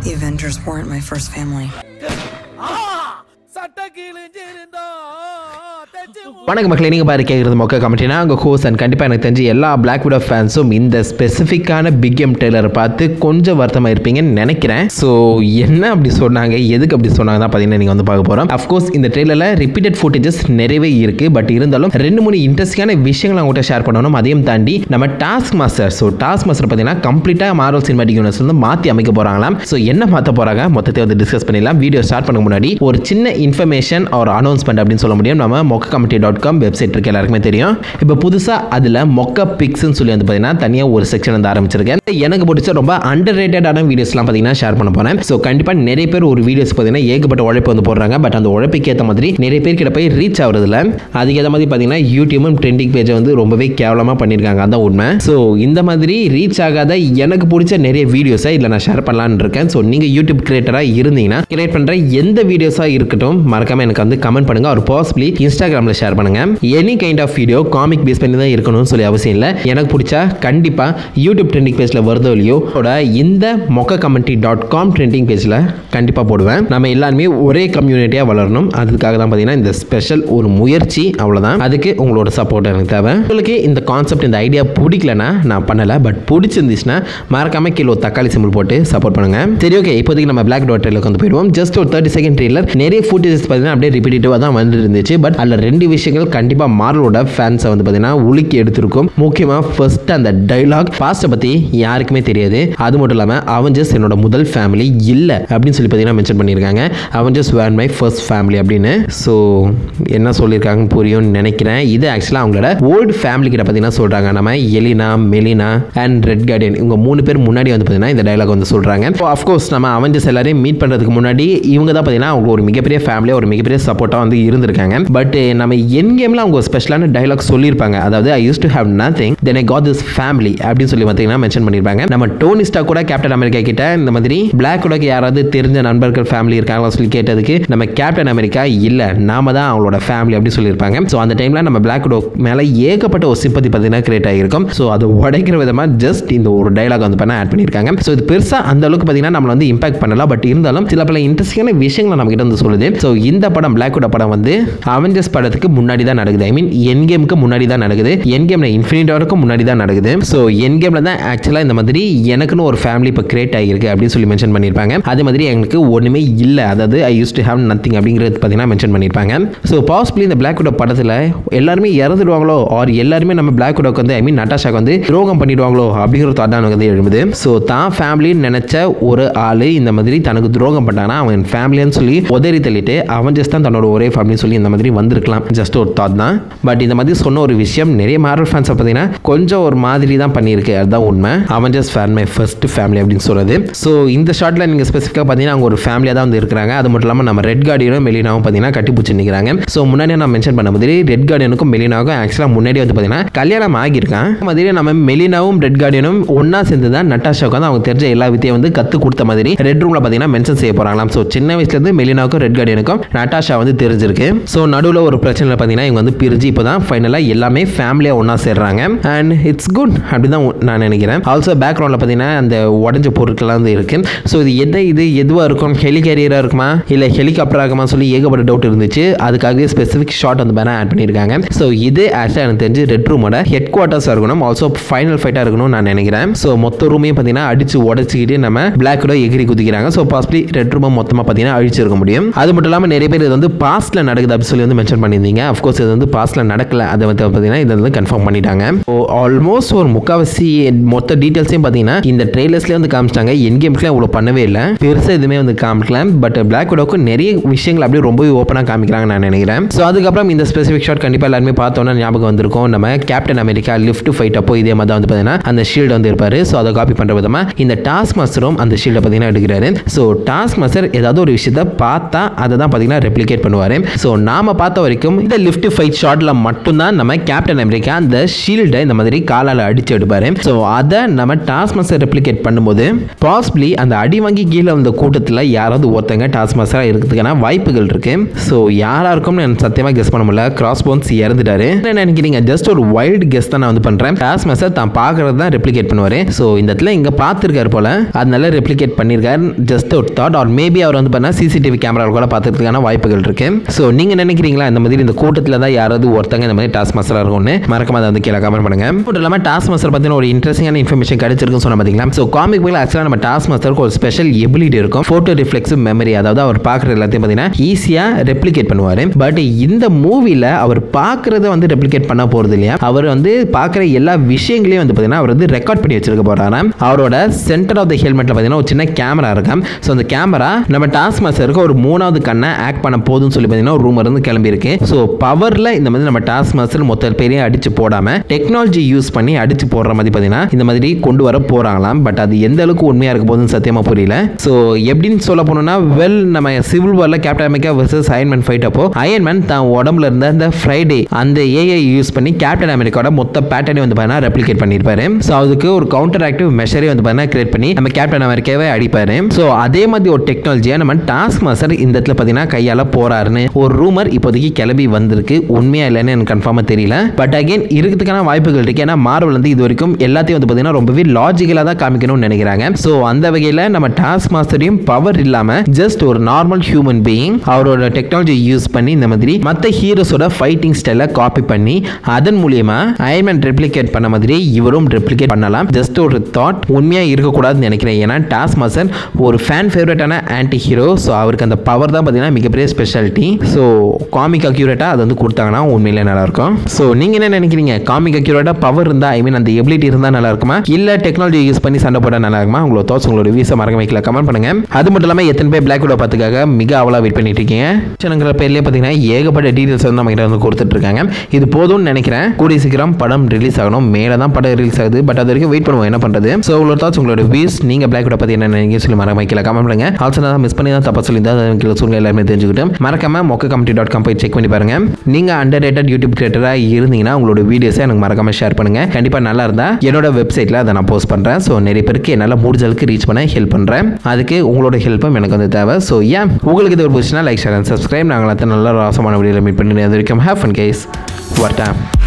The Avengers weren't my first family. வணக்கம் மக்களே நீங்கள் பாரு கேட்குறது மொக்க கமெண்ட்னா உங்கள் ஹோஸ் அண்ட் கண்டிப்பாக எனக்கு தெரிஞ்சு எல்லா பிளாக் விடோ ஃபேன்ஸும் இந்த ஸ்பெசிஃபிக்கான பிக் எம் டெய்லரை பார்த்து கொஞ்சம் வருத்தமாக இருப்பீங்கன்னு நினைக்கிறேன் ஸோ என்ன அப்படி சொன்னாங்க எதுக்கு அப்படி சொன்னாங்க தான் பார்த்தீங்கன்னா நீங்கள் வந்து பார்க்க போகிறோம் அஃப்கோர்ஸ் இந்த ட்ரெயிலரில் ரிப்பீட்டட் ஃபுட்டேஜஸ் நிறையவே இருக்குது பட் இருந்தாலும் ரெண்டு மூணு இன்ட்ரெஸ்டிங்கான விஷயங்களை அவங்ககிட்ட ஷேர் பண்ணணும் அதையும் தாண்டி நம்ம task master so task master பார்த்தீங்கன்னா கம்ப்ளீட்டாக மார்வல் சினிமாட்டிக் யூனிவர்ஸ் வந்து மாற்றி அமைக்க போகிறாங்களாம் ஸோ என்ன மாற்ற போகிறாங்க மொத்தத்தை வந்து டிஸ்கஸ் பண்ணிடலாம் வீடியோ ஸ்டார்ட் பண்ண முன்னாடி ஒரு சின்ன இன்ஃபர்மேஷன் ஒரு அனௌன்ஸ்மெண்ட் அப்படின்னு சொல்ல முடியும் நம்ம மொக்க கமிட்டி டாட் காம் வெப்சைட் இருக்கு எல்லாருக்குமே தெரியும் இப்போ புதுசாக அதில் மொக்க பிக்ஸ்னு சொல்லி வந்து பார்த்தீங்கன்னா தனியாக ஒரு செக்ஷன் வந்து ஆரம்பிச்சிருக்கேன் எனக்கு பிடிச்ச ரொம்ப அண்டர் ரேட்டடான வீடியோஸ்லாம் பார்த்தீங்கன்னா ஷேர் பண்ண போகிறேன் ஸோ கண்டிப்பாக நிறைய பேர் ஒரு வீடியோஸ் பார்த்தீங்கன்னா ஏகப்பட்ட உழைப்பு வந்து போடுறாங்க பட் அந்த உழைப்புக்கு ஏற்ற மாதிரி நிறைய பேர் கிட்ட போய் ரீச் ஆகுறதுல அதுக்கேற்ற மாதிரி பார்த்தீங்கன்னா யூடியூபும் ட்ரெண்டிங் பேஜை வந்து ரொம்பவே கேவலமாக பண்ணியிருக்காங்க அதான் உண்மை ஸோ இந்த மாதிரி ரீச் ஆகாத எனக்கு பிடிச்ச நிறைய வீடியோஸை இதில் நான் ஷேர் பண்ணலான்னு இருக்கேன் ஸோ நீங்கள் யூடியூப் கிரியேட்டராக இருந்தீங்கன்னா கிரியேட் பண்ணுற எந்த வீடியோஸாக இருக்கட்டும் மறக்காம எனக்கு வந்து கமெண்ட் பண்ணுங்க ஒரு பாசிபிளி இன்ஸ்டாகிராமில் ஷேர் பண்ணுங்க any kind of video comic base பண்ணி தான் இருக்கணும்னு சொல்லி அவசியம் இல்லை எனக்கு பிடிச்சா கண்டிப்பாக யூடியூப் ட்ரெண்டிங் பேஜில் வருதோ இல்லையோ அதோட இந்த மொக்க கமெண்ட்ரி டாட் காம் ட்ரெண்டிங் பேஜில் கண்டிப்பாக போடுவேன் நம்ம எல்லாருமே ஒரே கம்யூனிட்டியாக வளரணும் அதுக்காக தான் பார்த்தீங்கன்னா இந்த ஸ்பெஷல் ஒரு முயற்சி அவ்வளோதான் அதுக்கு உங்களோட சப்போர்ட் எனக்கு தேவை உங்களுக்கு இந்த கான்செப்ட் இந்த ஐடியா பிடிக்கலனா நான் பண்ணலை பட் பிடிச்சிருந்துச்சுன்னா மறக்காம கீழே ஒரு தக்காளி சிம்பிள் போட்டு சப்போர்ட் பண்ணுங்க சரி ஓகே இப்போதைக்கு நம்ம பிளாக் டாட் ட்ரெயிலுக்கு வந்து போயிடுவோம் ஜஸ்ட் ஒரு தேர்ட்டி செகண்ட் ட்ரெயிலர் நிறைய ஃபுட்டேஜஸ் பார்த்தீங்கன்னா அப்படியே ரிப்பீட்டேட்டிவாக தான் வந்து இருந்துச்சு பட் அதில் ரெண்டு விஷயங்கள் கண்டிப்பாக மார்வலோட ஃபேன்ஸை வந்து பார்த்தீங்கன்னா உலுக்கி எடுத்திருக்கும் முக்கியமாக ஃபர்ஸ்ட் அந்த டைலாக் பாஸ்ட்டை பற்றி யாருக்குமே தெரியாது அது மட்டும் இல்லாமல் அவஞ்சஸ் என்னோட முதல் ஃபேமிலி இல்லை அப்படின்னு சொல்லி பார்த்தீங்கன்னா மென்ஷன் பண்ணியிருக்காங்க avengers when my first family அப்படின்னு ஸோ என்ன சொல்லியிருக்காங்கன்னு புரியும்னு நினைக்கிறேன் இது ஆக்சுவலாக அவங்களோட ஓல்டு ஃபேமிலி கிட்ட பார்த்தீங்கன்னா சொல்கிறாங்க நம்ம Yelena Melina and red guardian இவங்க மூணு பேர் முன்னாடி வந்து பார்த்தீங்கன்னா இந்த டைலாக் வந்து சொல்கிறாங்க ஸோ அஃப்கோர்ஸ் நம்ம அவஞ்சஸ் எல்லாரையும் மீட் பண்ணுறதுக்கு முன்னாடி இவங்க தான் பார்த்தீங்கன்னா அவங்க ஒரு மிகப்பெரிய ஃபேமிலியாக ஒரு மிகப்பெரிய சப்போர்ட்டாக வந்து இருந்திருக்காங்க பட் நம்ம என் கேமில் அவங்க ஒரு ஸ்பெஷலான டைலாக் சொல்லியிருப்பாங்க அதாவது I used to have nothing then I got this family அப்படின்னு சொல்லி பார்த்தீங்கன்னா மென்ஷன் பண்ணியிருப்பாங்க நம்ம டோனிஸ்டா கூட கேப்டன் அமெரிக்கா கிட்ட இந்த மாதிரி பிளாக் உடக்கு யாராவது தெரிஞ்ச நண்பர்கள் ஃபேமிலி இருக்காங்களா சொல்லி கேட்டதுக்கு நம்ம கேப்டன் அமெரிக்கா இல்லை நாம தான் அவங்களோட ஃபேமிலி அப்படின்னு சொல்லியிருப்பாங்க ஸோ அந்த டைமில் நம்ம பிளாக் உடோ மேலே ஏகப்பட்ட ஒரு சிம்பத்தி பார்த்தீங்கன்னா கிரியேட் ஆகிருக்கும் ஸோ அதை உடைக்கிற விதமாக ஜஸ்ட் இந்த ஒரு டைலாக் வந்து பண்ண ஆட் பண்ணியிருக்காங்க ஸோ இது பெருசாக அந்த அளவுக்கு பார்த்தீங்கன்னா நம்மளை வந்து இம்பாக்ட் பண்ணலாம் பட் இருந்தாலும் சில பல இன்ட்ரெஸ்டிங்கான விஷயங்களை நம்ம கிட்ட வந்து சொல்லுது ஸோ இந்த படம் பிளாக் உட படம் வந்து அவெஞ்சர்ஸ் படத்துக்கு முன்னாடி தான் நடக்குது ஐ மீன் என் கேமுக்கு முன்னாடி தான் நடக்குது என் கேம்ல இன்ஃபினிட் வரைக்கும் முன்னாடி தான் நடக்குது ஸோ என் கேமில் தான் ஆக்சுவலாக இந்த மாதிரி எனக்குன்னு ஒரு ஃபேமிலி இப்போ கிரியேட் ஆகிருக்கு அப்படின்னு சொல்லி மென்ஷன் பண்ணியிருப்பாங்க அதே மாதிரி எனக்கு ஒன்றுமே இல்லை அதாவது I used to have nothing அப்படிங்கிறது பார்த்தீங்கன்னா மென்ஷன் பண்ணியிருப்பாங்க ஸோ பாசிபிளி இந்த பிளாக் உடோ படத்தில் எல்லாருமே இறந்துடுவாங்களோ ஆர் எல்லாருமே நம்ம பிளாக் உடோக்கு வந்து ஐ மீன் நட்டாஷாக்கு வந்து துரோகம் பண்ணிடுவாங்களோ அப்படிங்கிற தாட் எனக்கு வந்து எழுதுது ஸோ தான் ஃபேமிலின்னு நினச்ச ஒரு ஆள் இந்த மாதிரி தனக்கு துரோகம் பண்ணாங்கன்னா அவன் ஃபேமிலின்னு சொல்லி உதறி தள்ளிட்டு அவன் ஜஸ்ட் தான் தன்னோட ஒரே ஃபேமிலின்னு சொல்லி இந்த மாதிரி வந்திருக்கலாம் ஜஸ்ட் ஒரு தாட் தான் பட் இந்த மாதிரி சொன்ன ஒரு விஷயம் நிறைய மார்வல் ஃபேன்ஸை பார்த்தீங்கன்னா கொஞ்சம் ஒரு மாதிரி தான் பண்ணியிருக்கு அதுதான் உண்மை அவன் just fan my first family அப்படின்னு சொல்கிறது ஸோ இந்த ஷார்ட்டில் நீங்கள் ஸ்பெசிஃபிக்காக பார்த்தீங்கன்னா அவங்க ஒரு ஃபேமிலியாக தான் வந்து இருக்கிறாங்க அது மட்டும் இல்லாமல் நம்ம ரெட் கார்டியனும் மெலினாவும் பார்த்தீங்கன்னா கட்டி பிடிச்சி நிற்கிறாங்க ஸோ முன்னாடியே நான் மென்ஷன் பண்ண மாதிரி ரெட் கார்டியனுக்கும் மெலினாவுக்கும் ஆக்சுவலாக முன்னாடி வந்து பார்த்தீங்கன்னா கல்யாணம் ஆகியிருக்கான் அதே மாதிரி நம்ம மெலினாவும் ரெட் கார்டியனும் ஒன்றா சேர்ந்து தான் நட்டாஷாவுக்கு வந்து அவங்க தெரிஞ்ச எல்லா வித்தையும் வந்து கற்றுக் கொடுத்த மாதிரி ரெட் ரூமில் பார்த்தீங்கன்னா மென்ஷன் செய்ய போகிறாங்களாம் ஸோ சின்ன வயசுலேருந்து மெலினாவுக்கும் ரெட் கார்டியனுக்கும் நட்டாஷா வந்து தெரிஞ்சிருக்கு ஸோ நடுவில் ஒரு பிரச்சனை பார்த்தீங்கன்னா இவங்க வந்து பிரிஞ்சு இப்போ தான் ஃபைனலாக எல்லாமே ஃபேமிலியாக ஒன்றா சேர்றாங்க அண்ட் இட்ஸ் குட் அப்படி தான் நான் நினைக்கிறேன் ஆல்சோ பேக்ரவுண்டில் பார்த்தீங்கன்னா அந்த உடஞ்ச பொருட்கள்லாம் வந்து இருக்கு ஸோ இது எதை இது எதுவாக இருக்கும் ஹெலிகேரியராக இருக்குமா இல்லை ஹெலிகாப்டராக இருக்குமா சொல்லி ஏகப்பட்ட டவுட் இருந்துச்சு அதுக்காக ஸ்பெசிஃபிக் ஷாட் வந்து பேனா ஆட் பண்ணியிருக்காங்க ஸோ இது ஆக்சுவலாக எனக்கு தெரிஞ்சு ரெட் ரூமோட ஹெட் குவார்ட்டர்ஸாக இருக்கணும் ஆல்சோ ஃபைனல் ஃபைட்டாக இருக்கணும்னு நான் நினைக்கிறேன் ஸோ மொத்த ரூமையும் பார்த்தீங்கன்னா அடிச்சு உடச்சிக்கிட்டு நம்ம பிளாக்கோட எகிரி குதிக்கிறாங்க ஸோ பாசிபிளி ரெட் ரூமை மொத்தமாக பார்த்தீங்கன்னா அழிச்சிருக்க முடியும் அது மட்டும் இல்லாமல் நிறைய பேர் இது வந்து பாஸ்ட்டில் நடக்குது அப்படின்னு சொல்லி வந்து மென்ஷன் பண்ணியிருந்தீங்க அஃப்கோர்ஸ் இது வந்து பாஸ்ட்டில் நடக்கல அதை வந்து பார்த்தீங்கன்னா இதை வந்து கன்ஃபார்ம் பண்ணிட்டாங்க ஸோ ஆல்மோஸ்ட் ஒரு முக்காவாசி மொத்த டீட்டெயில்ஸையும் பார்த்தீங்கன்னா இந்த ட்ரெய்லர்ஸ்லேயே வந்து காமிச்சிட்டாங்க என் கேம்ஸ்லாம் இவ்வளோ பண்ணவே இல்லை பெருசாக எதுவுமே வந்து காமிக்கல பட் பிளாக் விடோக்கும் நிறைய விஷயங்கள் அப்படியே ரொம்பவே ஓப்பனாக காமிக்கிறாங்க நான் நினைக்கிறேன் ஸோ அதுக்கப்புறம் இந்த ஸ்பெசிஃபிக் ஷாட் கண்டிப்பாக எல்லாருமே பார்த்தோன்னா ஞாபகம் வந்திருக்கும் நம்ம கேப்டன் அமெரிக்கா லிஃப்ட் ஃபைட் அப்போ இதே மாதிரி தான் வந்து பார்த்தீங்கன்னா அந்த ஷீல்டு வந்து இருப்பாரு ஸோ அதை காப்பி பண்ணுற விதமாக இந்த டாஸ்க் மாஸ்டரும் அந்த ஷீல்டை பார்த்தீங்கன்னா எடுக்கிறாரு ஸோ டாஸ்க் மாஸ்டர் ஏதாவது ஒரு விஷயத்த பார்த்தா அதை தான் பார்த்தீங்கன்னா ரெப்ளிகேட் பண்ணுவார் ஸோ நாம பார்த்த வரைக்கும் இந்த லிஃப்ட் ஃபைட் ஷாட்ல மட்டும்தான் நம்ம கேப்டன் அமெரிக்கா அந்த ஷீல்டை இந்த மாதிரி காலால் அடிச்சு எடுப்பாரு ஸோ அதை நம்ம டாஸ் மாஸ்டர் ரெப்ளிகேட் பண்ணும்போது பாசிபிளி அந்த அடி வாங்கி கீழே வந்த கூட்டத்தில் யாராவது ஒருத்தங்க டாஸ் மாஸ்டராக இருக்கிறதுக்கான வாய்ப்புகள் இருக்கு ஸோ யாரா இருக்கும்னு எனக்கு சத்தியமாக கெஸ் பண்ண முடியல கிராஸ் போன்ஸ் இறந்துட்டாரு என்ன நினைக்கிறீங்க ஜஸ்ட் ஒரு வைல்டு கெஸ் தான் நான் வந்து பண்றேன் டாஸ் மாஸ்டர் தான் பார்க்கறது தான் ரெப்ளிகேட் பண்ணுவாரு ஸோ இந்த இடத்துல இங்க பார்த்துருக்காரு போல அதனால ரெப்ளிகேட் பண்ணியிருக்காரு ஜஸ்ட் ஒரு தாட் ஆர் மேபி அவர் வந்து பண்ணா சிசிடிவி கேமராவில் கூட பார்த்துக்கிறதுக்கான வாய்ப்புகள் இருக்கு ஸோ நீங்க நினைக்கிறீங்களா இந்த மாதிரி இந்த கூட்டத்தில் தான் யாராவது ஒருத்தங்க இந்த மாதிரி டாஸ் மாஸ்டராக இருக்கும்னு மறக்காம அதை வந்து கீழே கமெண்ட் பண்ணுங்க மட்டும் இல்லாமல் டாஸ் மாஸ்டர் பற்றின ஒரு இன்ட்ரெஸ்டிங்கான இன்ஃபர்மேஷன் கிடைச்சிருக்குன்னு சொன்ன பார்த்தீங்களா ஸோ காமிக் புக்கில் ஆக்சுவலாக நம்ம டாஸ் மாஸ்டருக்கு ஒரு ஸ்பெஷல் எபிலிட்டி இருக்கும் ஃபோட்டோ ரிஃப்ளெக்ஸிவ் மெமரி அதாவது அவர் பார்க்குற எல்லாத்தையும் பார்த்தீங்கன்னா ஈஸியாக ரெப்ளிகேட் பண்ணுவார் பட் இந்த மூவியில் அவர் பார்க்குறத வந்து ரெப்ளிகேட் பண்ண போகிறது இல்லையா அவர் வந்து பார்க்குற எல்லா விஷயங்களையும் வந்து பார்த்தீங்கன்னா அவர் வந்து ரெக்கார்ட் பண்ணி வச்சிருக்க போகிறாராம் அவரோட சென்டர் ஆஃப் த ஹெல்மெட்டில் பார்த்தீங்கன்னா ஒரு சின்ன கேமரா இருக்கும் ஸோ அந்த கேமரா நம்ம டாஸ் மாஸ்டருக்கு ஒரு மூணாவது கண்ணை ஆக்ட் பண்ண போதும்னு சொல்லி பார்த்தீங்கன்னா ஒரு ரூமர் இருந்து கிளம்பியிருக்கு ஸோ பவரில் இந்த மாதிரி நம்ம டாஸ் மாஸ்டர் மொத்த பேரையும் அடிச்சு போடாமல் டெக்னாலஜி யூஸ் பண்ணி அடிச்சு போடுற மாதிரி பார்த்தீங்கன்னா இந்த மாதிரி கொண்டு வர போகிறாங்களாம் பட் அது எந்த அளவுக்கு உண்மையாக இருக்க போகுதுன்னு சத்தியமாக புரியல ஸோ எப்படின்னு சொல்ல போனோம்னா வெல் நம்ம சிவில் வாரில் captain America versus Iron Man fight அப்போ அயன்மேன் தான் உடம்புல இருந்த அந்த ஃப்ரைடே அந்த ஏஐ யூஸ் பண்ணி கேப்டன் அமெரிக்காவோட மொத்த பேட்டர்னே வந்து பார்த்தீங்கன்னா ரெப்ளிகேட் பண்ணியிருப்பாரு ஸோ அதுக்கு ஒரு கவுண்டர் ஆக்டிவ் மெஷரே வந்து பார்த்தீங்கன்னா கிரியேட் பண்ணி நம்ம கேப்டன் அமெரிக்காவே அடிப்பாரு ஸோ அதே மாதிரி ஒரு டெக்னாலஜியை நம்ம டாஸ்க் மாஸ்டர் இந்த இடத்துல பார்த்தீங்கன்னா கையால் போறாருன்னு ஒரு ரூமர் இப்போதைக்கு கிளம்பி வந்திருக்கு உண்மையா இல்லைன்னு எனக்கு கன்ஃபார்மாக தெரியல பட் அகைன் இருக்கிறதுக்கான வாய்ப்புகள் இருக்கு ஏன்னா மார்வல் வந்து இது வரைக்கும் எல்லாத்தையும் வந்து பார்த்தீங்கன்னா ரொம்பவே லாஜிக்கலாக தான் காமிக்கணும்னு நினைக்கிறாங்க ஸோ அந்த வகையில் நம்ம டாஸ்க் மாஸ்டரையும் பவர் இல்லாமல் ஜஸ்ட் ஒரு நார்மல் ஹியூமன் பீயிங் அவரோட டெக்னாலஜி யூஸ் பண்ணி இந்த மாதிரி மற்ற ஹீரோஸோட ஃபைட்டிங் ஸ்டைலை காப்பி பண்ணி அதன் மூலியமா அயர்மேன் ரெப்ளிகேட் பண்ண மாதிரி இவரும் ரெப்ளிகேட் பண்ணலாம் ஜஸ்ட் ஒரு தாட் உண்மையாக இருக்கக்கூடாதுன்னு நினைக்கிறேன் ஏன்னா டாஸ்க் மாஸ்டர் ஒரு ஃபேன் ஃபேவரட்டான ஆன்டி ஹீரோ ஸோ அவருக்கு அந்த பவர் தான் பார்த்தீங்கன்னா மிகப்பெரிய ஸ்பெஷாலிட்டி ஸோ காமிக் அக்யூரேட்டாக அது வந்து கொடுத்தாங்கன்னா உண்மையிலே நல்லாயிருக்கும் ஸோ நீங்கள் என்ன நினைக்கிறீங்க காமிக் அக்யூரேட்டாக பவர் இருந்தால் ஐ மீன் அந்த எபிலிட்டி இருந்தால் நல்லா இருக்குமா இல்லை டெக்னாலஜி யூஸ் பண்ணி சண்டை போட்டால் நல்லா இருக்குமா உங்களோட தாட்ஸ் உங்களோட வீசை மறக்க வைக்கல கமெண்ட் பண்ணுங்க அது மட்டும் இல்லாமல் எத்தனை பேர் பிளாக் விடோ பார்த்துக்காக மிக அவலாக வெயிட் பண்ணிட்டு இருக்கீங்க சேனங்கிற பேர்லேயே பார்த்தீங்கன்னா ஏகப்பட்ட டீட்டெயில்ஸ் வந்து நம்ம கிட்ட வந்து கொடுத்துட்டு இருக்காங்க இது போதும்னு நினைக்கிறேன் கூடிய சீக்கிரம் படம் ரிலீஸ் ஆகணும் மேலே தான் படம் ரிலீஸ் ஆகுது பட் அது வரைக்கும் வெயிட் பண்ணுவோம் என்ன பண்ணுறது ஸோ உங்களோட தாட்ஸ் உங்களோட வியூஸ் நீங்கள் பிளாக் விடோ பற்றி என்ன நினைக்கிறீங்க சொல்லி மறக்க வைக்கல கமெண்ட் பண்ணுங்க ஆல்சோ நான் மிஸ் பண்ணி தான் தப்பா சொல்லி தான் கீழே சொல்லுங்க எல்லாருமே தெரிஞ்சுக்கிட்டு மறக்காம மொக்க கமிட்டி டாட் காம் போய் செக் பண்ணி பாருங்க நீங்கள் அண்டர் ரேட்டட் யூடியூப் கிரியேட்டராக இருந்தீங்கன்னா உங்களோட வீடியோஸை எனக்கு மறக்காம ஷேர் பண்ணுங்க கண்டிப்பாக நல்லா இருந்தா என்னோட வெப்சைட்டில் அதை நான் போஸ்ட் பண்ணுறேன் ஸோ நிறைய பேருக்கு என்னால் முடிஞ்ச அளவுக்கு ரீச் பண்ண ஹெல்ப் பண்ணுறேன் அதுக்கு உங்களோட ஹெல்ப்பும் எனக்கு வந்து தேவை ஸோ ஏன் உங்களுக்கு இது ஒரு பிடிச்சினா லைக் ஷேர் அண்ட் சப்ஸ்கிரைப் நாங்கள் நல்ல ராசமான வீடியோவில் மீட் பண்ணி அது வரைக்கும் ஹேவ் ஃபன் கேஸ் வரட்டேன்